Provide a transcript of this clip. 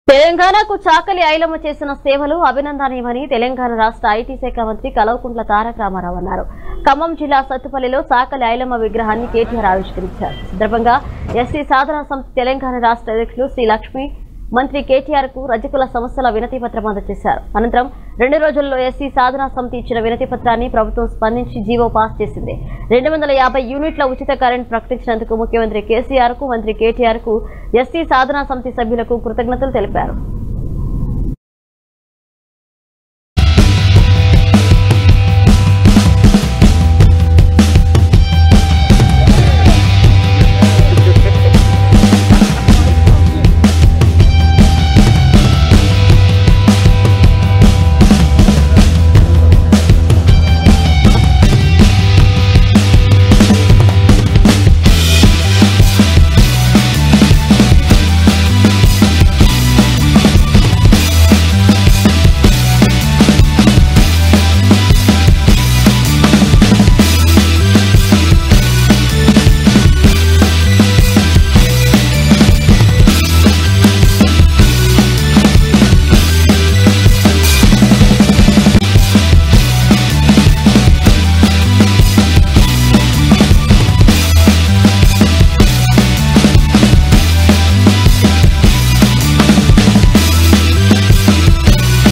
తెలంగాణకు చాకలి ఐలమ్మ చేసిన సేవలు అభినందనీయమని తెలంగాణ రాష్ట్ర ఐటీ శాఖ మంత్రి కలవకుంట్ల తారక రామారావు అన్నారు ఖమ్మం జిల్లా సత్తుపల్లిలో చాకలి ఐలమ్మ విగ్రహాన్ని కేటీఆర్ ఆవిష్కరించారు ఈ సందర్భంగా ఎస్సీ సాధన సమితి తెలంగాణ రాష్ట్ర అధ్యక్షులు శ్రీ లక్ష్మి మంత్రి కేటీఆర్ కు రజకుల సమస్యల వినతి పత్రం అందజేశారు అనంతరం రెండు రోజుల్లో ఎస్సీ సాధనా సమితి ఇచ్చిన వినతి పత్రాన్ని ప్రభుత్వం స్పందించి జీవో పాస్ చేసింది రెండు వందల యాభై యూనిట్ల ఉచిత కరెంట్ ప్రకటించినందుకు ముఖ్యమంత్రి కేసీఆర్ కు మంత్రి కేటీఆర్ కు ఎస్సీ సాధనా సమితి సభ్యులకు కృతజ్ఞతలు తెలిపారు